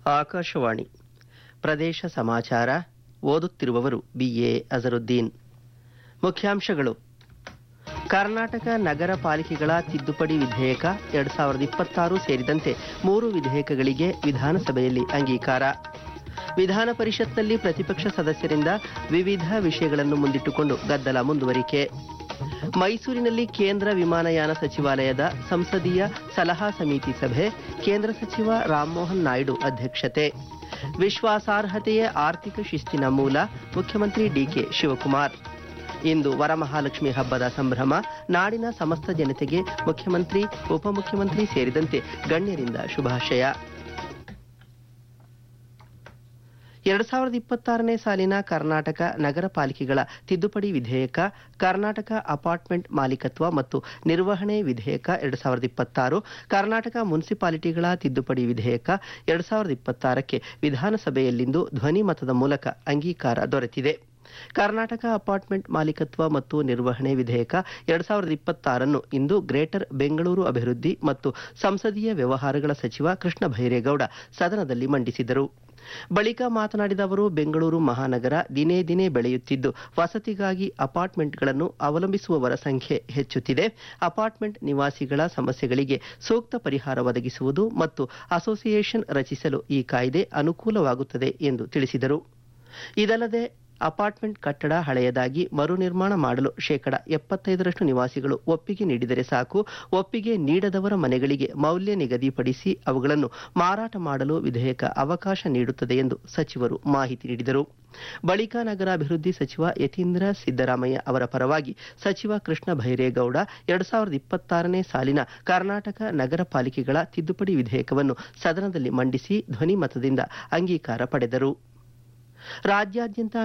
ಆಕಾಶವಾಣಿ ಪ್ರದೇಶ ಸಮಾಚಾರ ಓದುತ್ತಿರುವವರು ಬಿಎ ಅಜರುದ್ದೀನ್ ಮುಖ್ಯಾಂಶಗಳು ಕರ್ನಾಟಕ ನಗರ ಪಾಲಿಕೆಗಳ ತಿದ್ದುಪಡಿ ವಿಧೇಯಕ ಎರಡ್ ಸಾವಿರದ ಇಪ್ಪತ್ತಾರು ಸೇರಿದಂತೆ ಮೂರು ವಿಧೇಯಕಗಳಿಗೆ ವಿಧಾನಸಭೆಯಲ್ಲಿ ಅಂಗೀಕಾರ ವಿಧಾನ ಪರಿಷತ್ನಲ್ಲಿ ಪ್ರತಿಪಕ್ಷ ಸದಸ್ಯರಿಂದ ವಿವಿಧ ವಿಷಯಗಳನ್ನು ಮುಂದಿಟ್ಟುಕೊಂಡು ಗದ್ದಲ ಮುಂದುವರಿಕೆ ಮೈಸೂರಿನಲ್ಲಿ ಕೇಂದ್ರ ವಿಮಾನಯಾನ ಸಚಿವಾಲಯದ ಸಂಸದೀಯ ಸಲಹಾ ಸಮಿತಿ ಸಭೆ ಕೇಂದ್ರ ಸಚಿವ ರಾಮಮೋಹನ್ ನಾಯ್ಡು ಅಧ್ಯಕ್ಷತೆ ವಿಶ್ವಾಸಾರ್ಹತೆಯೇ ಆರ್ಥಿಕ ಶಿಸ್ತಿನ ಮೂಲ ಮುಖ್ಯಮಂತ್ರಿ ಡಿಕೆ ಶಿವಕುಮಾರ್ ಇಂದು ವರಮಹಾಲಕ್ಷ್ಮಿ ಹಬ್ಬದ ಸಂಭ್ರಮ ನಾಡಿನ ಸಮಸ್ತ ಜನತೆಗೆ ಮುಖ್ಯಮಂತ್ರಿ ಉಪಮುಖ್ಯಮಂತ್ರಿ ಸೇರಿದಂತೆ ಗಣ್ಯರಿಂದ ಶುಭಾಶಯ ಎರಡ್ ಸಾವಿರದ ಇಪ್ಪತ್ತಾರನೇ ಸಾಲಿನ ಕರ್ನಾಟಕ ನಗರ ಪಾಲಿಕೆಗಳ ತಿದ್ದುಪಡಿ ವಿಧೇಯಕ ಕರ್ನಾಟಕ ಅಪಾರ್ಟ್ಮೆಂಟ್ ಮಾಲೀಕತ್ವ ಮತ್ತು ನಿರ್ವಹಣೆ ವಿಧೇಯಕ ಎರಡ್ ಸಾವಿರದ ಇಪ್ಪತ್ತಾರು ಕರ್ನಾಟಕ ಮುನ್ಸಿಪಾಲಿಟಿಗಳ ತಿದ್ದುಪಡಿ ವಿಧೇಯಕ ಎರಡ್ ಸಾವಿರದ ಇಪ್ಪತ್ತಾರಕ್ಕೆ ವಿಧಾನಸಭೆಯಲ್ಲಿಂದು ಧ್ವನಿ ಮತದ ಮೂಲಕ ಅಂಗೀಕಾರ ದೊರೆತಿದೆ ಕರ್ನಾಟಕ ಅಪಾರ್ಟ್ಮೆಂಟ್ ಮಾಲೀಕತ್ವ ಮತ್ತು ನಿರ್ವಹಣೆ ವಿಧೇಯಕ ಎರಡ್ ಸಾವಿರದ ಇಪ್ಪತ್ತಾರನ್ನು ಇಂದು ಗ್ರೇಟರ್ ಬೆಂಗಳೂರು ಅಭಿವೃದ್ಧಿ ಮತ್ತು ಸಂಸದೀಯ ವ್ಯವಹಾರಗಳ ಸಚಿವ ಕೃಷ್ಣ ಭೈರೇಗೌಡ ಸದನದಲ್ಲಿ ಮಂಡಿಸಿದರು ಬಳಿಕ ಮಾತನಾಡಿದ ಅವರು ಬೆಂಗಳೂರು ಮಹಾನಗರ ದಿನೇ ದಿನೇ ಬೆಳೆಯುತ್ತಿದ್ದು ವಸತಿಗಾಗಿ ಅಪಾರ್ಟ್ಮೆಂಟ್ಗಳನ್ನು ಅವಲಂಬಿಸುವವರ ಸಂಖ್ಯೆ ಹೆಚ್ಚುತ್ತಿದೆ ಅಪಾರ್ಟ್ಮೆಂಟ್ ನಿವಾಸಿಗಳ ಸಮಸ್ಯೆಗಳಿಗೆ ಸೂಕ್ತ ಪರಿಹಾರ ಒದಗಿಸುವುದು ಮತ್ತು ಅಸೋಸಿಯೇಷನ್ ರಚಿಸಲು ಈ ಕಾಯ್ದೆ ಅನುಕೂಲವಾಗುತ್ತದೆ ಎಂದು ತಿಳಿಸಿದರು ಇದಲ್ಲದೆ ಅಪಾರ್ಟ್ಮೆಂಟ್ ಕಟ್ಟಡ ಹಳೆಯದಾಗಿ ಮರು ನಿರ್ಮಾಣ ಮಾಡಲು ಶೇಕಡ ಎಪ್ಪತ್ತೈದರಷ್ಟು ನಿವಾಸಿಗಳು ಒಪ್ಪಿಗೆ ನೀಡಿದರೆ ಸಾಕು ಒಪ್ಪಿಗೆ ನೀಡದವರ ಮನೆಗಳಿಗೆ ಮೌಲ್ಯ ನಿಗದಿಪಡಿಸಿ ಅವುಗಳನ್ನು ಮಾರಾಟ ಮಾಡಲು ವಿಧೇಯಕ ಅವಕಾಶ ನೀಡುತ್ತದೆ ಎಂದು ಸಚಿವರು ಮಾಹಿತಿ ನೀಡಿದರು ಬಳಿಕ ನಗರಾಭಿವೃದ್ಧಿ ಸಚಿವ ಯತೀಂದ್ರ ಸಿದ್ದರಾಮಯ್ಯ ಅವರ ಪರವಾಗಿ ಸಚಿವ ಕೃಷ್ಣ ಭೈರೇಗೌಡ ಎರಡ್ ಸಾವಿರದ ಇಪ್ಪತ್ತಾರನೇ ಸಾಲಿನ ಕರ್ನಾಟಕ ನಗರ ಪಾಲಿಕೆಗಳ ತಿದ್ದುಪಡಿ ವಿಧೇಯಕವನ್ನು ಸದನದಲ್ಲಿ ಮಂಡಿಸಿ ಧ್ವನಿ ಮತದಿಂದ ಅಂಗೀಕಾರ ಪಡೆದರು ರಾಜ್ಯಾದ್ಯಂತ